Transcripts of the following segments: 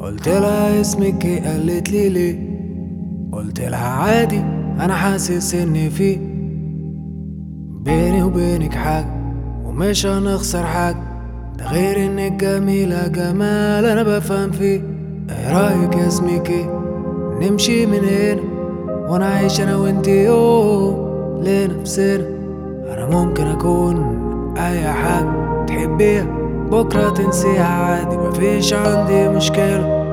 قلت لها اسمك ايه قالت لي ليه قلت لها عادي انا حاسس ان في بيني وبينك حاجة ومش هنخسر حاجة ده غير انك جميلة جمال انا بفهم فيه ايه رايك يا اسمك ايه نمشي من هنا وانا عايش انا وانتي يوم لنفسنا انا ممكن اكون اي حاجة تحبيها بكرة تنسيها عادي مفيش عندي مشكلة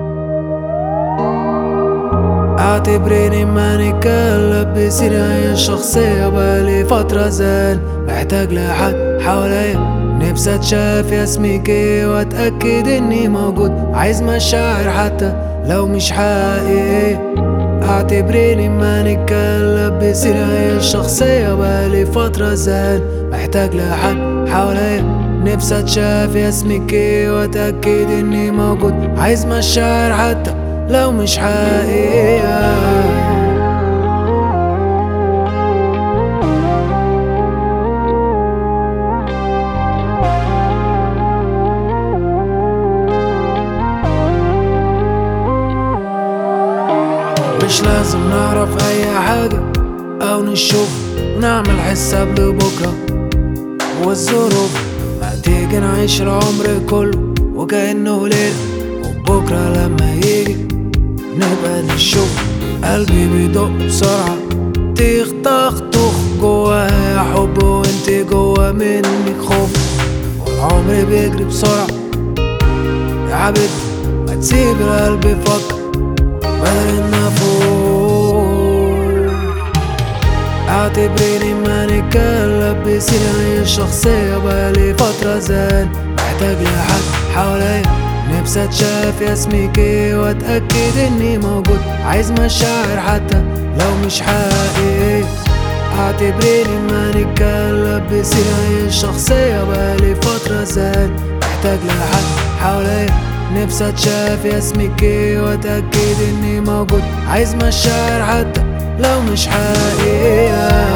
اعتبريني ما نتكلم بسيرة الشخصية بقالي فترة زان محتاج لحد حواليا نفسي اتشاف يا اسمك ايه واتأكد اني موجود عايز مشاعر حتى لو مش حقيقية اعتبريني ما نتكلم بسيرة الشخصية بقالي فترة زان محتاج لحد حواليا نفسي اتشاف يا اسمك ايه واتأكد اني موجود عايز مشاعر حتى لو مش حقيقية مش لازم نعرف اي حاجة او نشوف ونعمل حساب لبكرة والظروف ما تيجي نعيش العمر كله وكأنه ليلة وبكرة لما يجي نبقى نشوف قلبي بيدق بسرعة تيخ طخ طخ جوايا حب وانت جوا منك خوف والعمر بيجري بسرعة يا حبيبتي ما تسيب القلب يفكر بدل النفوق اعتبريني ما نتكلم بسيرة الشخصية بقالي فترة زان محتاج لحد حواليا نفسي اتشاف يا اسمك ايه واتأكد اني موجود عايز مشاعر حتى لو مش حقيقية اعتبريني ما نتكلم بسيرة الشخصية بقالي فترة زان محتاج لحد حواليا نفسي اتشاف يا اسمك ايه واتأكد اني موجود عايز مشاعر حتى لو مش حقيقية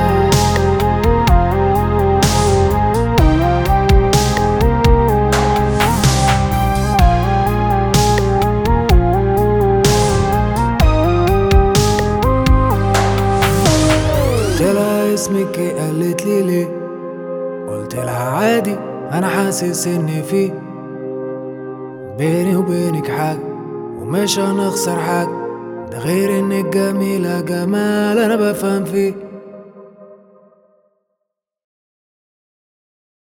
قلت لها اسمك ايه قالت لي ليه قلت لها عادي انا حاسس ان في بيني وبينك حاجة ومش هنخسر حاجة ده غير انك جميلة جمال انا بفهم فيه